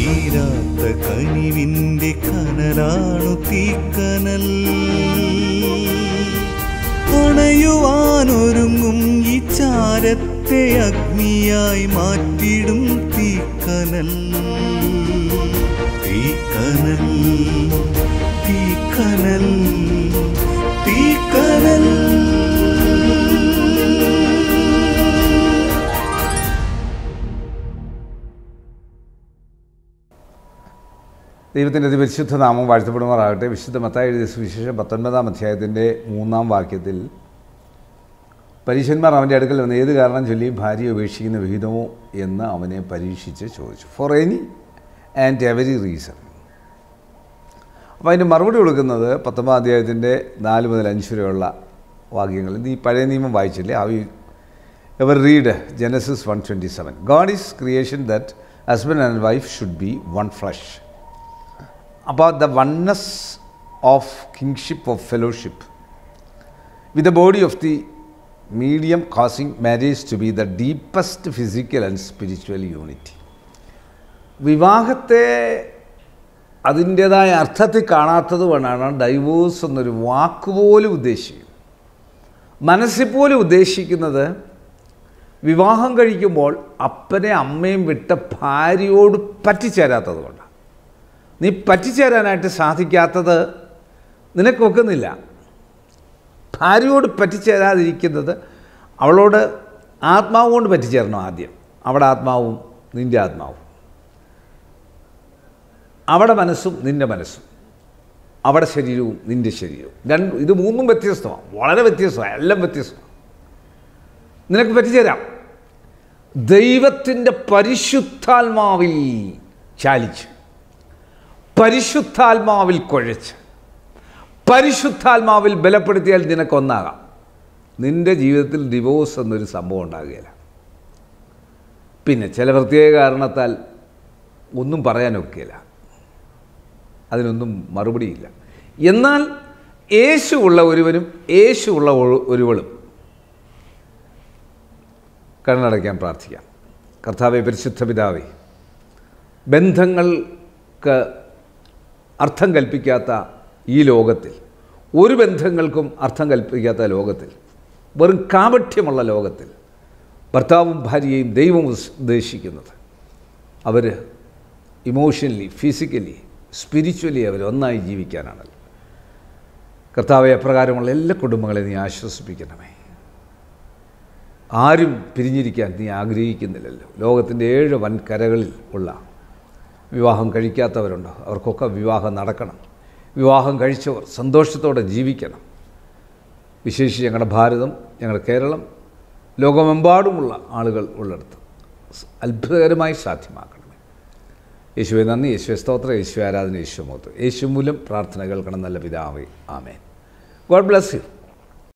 തീരാത്ത കനിവിൻ്റെ കനലാണു തീക്കനൽ അണയുവാനൊരുങ്ങും ഈ ചാരത്തെ അഗ്നിയായി മാറ്റിടും തീക്കനൽ തീക്കനൽ തീക്കനൽ തീക്കനൽ ദൈവത്തിൻ്റെ അതിപരിശുദ്ധ നാമം വാഴ്ത്തപ്പെടുമാറാകട്ടെ വിശുദ്ധ മത്തായി എഴുതിയ സുവിശേഷം പത്തൊൻപതാം അധ്യായത്തിൻ്റെ മൂന്നാം വാക്യത്തിൽ പരീക്ഷന്മാർ അവൻ്റെ അടുക്കൽ വന്ന് ഏത് കാരണം ചൊല്ലി ഭാര്യയെ ഉപേക്ഷിക്കുന്ന വിഹിതമോ എന്ന് അവനെ പരീക്ഷിച്ച് ചോദിച്ചു for any and every reason അപ്പോൾ അതിൻ്റെ മറുപടി കൊടുക്കുന്നത് പത്തൊമ്പതാം അധ്യായത്തിൻ്റെ നാല് മുതൽ അഞ്ച് വരെയുള്ള വാക്യങ്ങളിൽ നീ പഴയ നിയമം വായിച്ചില്ലേ ആ ever read Genesis one twenty seven God is creation that husband and wife should be one flesh about the oneness of kingship of fellowship with the body of the medium causing marriage to be the deepest physical and spiritual unity വിവാഹത്തെ അതിൻ്റേതായ അർത്ഥത്തിൽ കാണാത്തത് കൊണ്ടാണ് divorce എന്നൊരു വാക്കുപോലും ഉദ്ദേശിക്കുന്നത് മനസ്സിൽ പോലും ഉദ്ദേശിക്കുന്നത് വിവാഹം കഴിക്കുമ്പോൾ അപ്പനെ അമ്മയും വിട്ട ഭാര്യയോട് പറ്റിച്ചേരാത്തത് കൊണ്ടാണ് നീ പറ്റിച്ചേരാനായിട്ട് സാധിക്കാത്തത് നിനക്കൊക്കുന്നില്ല ഭാര്യയോട് പറ്റിച്ചേരാതിരിക്കുന്നത് അവളോട് ആത്മാവ് കൊണ്ട് പറ്റിച്ചേരണം ആദ്യം അവിടെ ആത്മാവും നിൻ്റെ ആത്മാവും അവിടെ മനസ്സും നിൻ്റെ മനസ്സും അവിടെ ശരീരവും നിൻ്റെ ശരീരവും രണ്ട് ഇത് മൂന്നും വ്യത്യസ്തമാണ് വളരെ വ്യത്യസ്തമാണ് എല്ലാം വ്യത്യസ്തമാണ് നിനക്ക് പറ്റിച്ചേരാം ദൈവത്തിൻ്റെ പരിശുദ്ധാത്മാവിൽ ചാലിച്ച് പരിശുദ്ധാത്മാവിൽ കുഴച്ച് പരിശുദ്ധാത്മാവിൽ ബലപ്പെടുത്തിയാൽ നിനക്കൊന്നാകാം നിൻ്റെ ജീവിതത്തിൽ ഡിവോഴ്സ് എന്നൊരു സംഭവം ഉണ്ടാകുകയില്ല പിന്നെ ചില പ്രത്യേക കാരണത്താൽ ഒന്നും പറയാനൊക്കെയില്ല അതിനൊന്നും മറുപടിയില്ല എന്നാൽ യേശു ഉള്ള ഒരുവനും യേശു ഉള്ള ഒരു- ഒരുവളും കണ്ണടയ്ക്കാൻ പ്രാർത്ഥിക്കാം കർത്താവെ പരിശുദ്ധ പിതാവേ ബന്ധങ്ങൾക്ക് അർത്ഥം കൽപ്പിക്കാത്ത ഈ ലോകത്തിൽ ഒരു ബന്ധങ്ങൾക്കും അർത്ഥം കൽപ്പിക്കാത്ത ലോകത്തിൽ വെറും കാപഠ്യമുള്ള ലോകത്തിൽ ഭർത്താവും ഭാര്യയും ദൈവം ഉസ്- ഉദ്ദേശിക്കുന്നത് അവർ ഇമോഷണലി ഫിസിക്കലി സ്പിരിച്വലി അവർ ഒന്നായി ജീവിക്കാനാണല്ലോ കർത്താവെ അപ്രകാരമുള്ള എല്ലാ കുടുംബങ്ങളെയും നീ ആശ്വസിപ്പിക്കണമേ ആരും പിരിഞ്ഞിരിക്കാൻ നീ ആഗ്രഹിക്കുന്നില്ലല്ലോ ലോകത്തിൻ്റെ ഏഴ് വൻകരകളിൽ ഉള്ള വിവാഹം കഴിക്കാത്തവരുണ്ടോ അവർക്കൊക്കെ വിവാഹം നടക്കണം വിവാഹം കഴിച്ചവർ സന്തോഷത്തോടെ ജീവിക്കണം വിശേഷിച്ച് ഞങ്ങളുടെ ഭാരതം ഞങ്ങളുടെ കേരളം ലോകമെമ്പാടുമുള്ള ആളുകൾ ഉള്ളിടത്ത് സ് അത്ഭുതകരമായി സാധ്യമാക്കണമേ യേശുവെ നന്ദി യേശുവെ സ്തോത്രം യേശു ആരാധന യേശു മോത്ത് യേശു മൂലം പ്രാർത്ഥന കേൾക്കണം നല്ല പിതാവേ ആമേൻ ഗോഡ് ബ്ലസ് യു